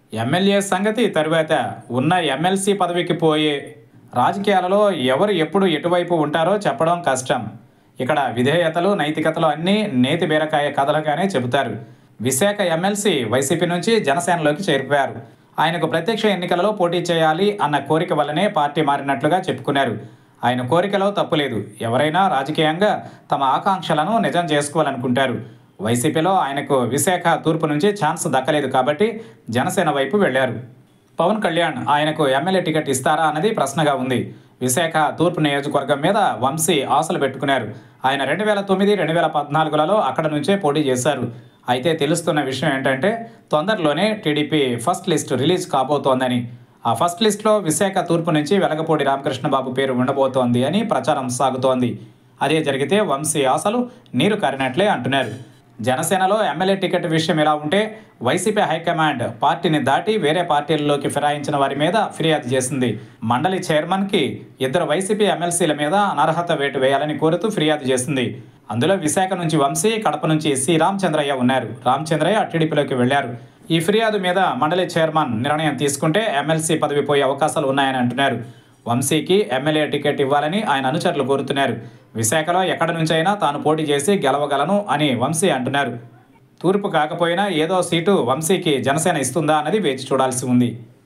MLA సంగతి తరువాత ఉన్న ఎమ్మెల్సీ పదవికి పోయే రాజకీయాలలో ఎవరు ఎప్పుడు ఎటువైపు ఉంటారో చెప్పడం కష్టం ఇక్కడ విధేయతలు నైతికతలు అన్నీ నేతి బీరకాయ కథలుగానే చెబుతారు విశాఖ ఎమ్మెల్సీ వైసీపీ నుంచి జనసేనలోకి చేరిపోయారు ఆయనకు ప్రత్యక్ష ఎన్నికలలో పోటీ చేయాలి అన్న కోరిక వల్లనే పార్టీ మారినట్లుగా చెప్పుకున్నారు ఆయన కోరికలో తప్పులేదు ఎవరైనా రాజకీయంగా తమ ఆకాంక్షలను నిజం చేసుకోవాలనుకుంటారు వైసీపీలో ఆయనకు విశాఖ తూర్పు నుంచి ఛాన్స్ దక్కలేదు కాబట్టి జనసేన వైపు వెళ్లారు పవన్ కళ్యాణ్ ఆయనకు ఎమ్మెల్యే టికెట్ ఇస్తారా అన్నది ప్రశ్నగా ఉంది విశాఖ తూర్పు నియోజకవర్గం మీద వంశీ ఆశలు పెట్టుకున్నారు ఆయన రెండు వేల తొమ్మిది రెండు వేల పద్నాలుగులలో అక్కడ నుంచే పోటీ చేశారు అయితే తెలుస్తున్న విషయం ఏంటంటే తొందరలోనే టీడీపీ ఫస్ట్ లిస్ట్ రిలీజ్ కాబోతోందని ఆ ఫస్ట్ లిస్ట్లో విశాఖ తూర్పు నుంచి వెలగపూడి రామకృష్ణబాబు పేరు ఉండబోతోంది అని ప్రచారం సాగుతోంది అదే జరిగితే వంశీ ఆశలు నీరు కారినట్లే అంటున్నారు జనసేనలో ఎమ్మెల్యే టికెట్ విషయం ఇలా ఉంటే వైసీపీ హైకమాండ్ పార్టీని దాటి వేరే పార్టీలలోకి ఫిరాయించిన వారి మీద ఫిర్యాదు చేసింది మండలి చైర్మన్కి ఇద్దరు వైసీపీ ఎమ్మెల్సీల మీద అనర్హత వేటు వేయాలని కోరుతూ ఫిర్యాదు చేసింది అందులో విశాఖ నుంచి వంశీ కడప నుంచి సి రామచంద్రయ్య ఉన్నారు రామచంద్రయ్య టీడీపీలోకి వెళ్లారు ఈ ఫిర్యాదు మీద మండలి చైర్మన్ నిర్ణయం తీసుకుంటే ఎమ్మెల్సీ పదవి పోయే అవకాశాలు ఉన్నాయని అంటున్నారు వంశీకి ఎమ్మెల్యే టికెట్ ఇవ్వాలని ఆయన అనుచరులు కోరుతున్నారు విశాఖలో ఎక్కడి నుంచైనా తాను పోటీ చేసి గెలవగలను అని వంశీ అంటున్నారు తూర్పు కాకపోయినా ఏదో సీటు వంశీకి జనసేన ఇస్తుందా అన్నది వేచి చూడాల్సి ఉంది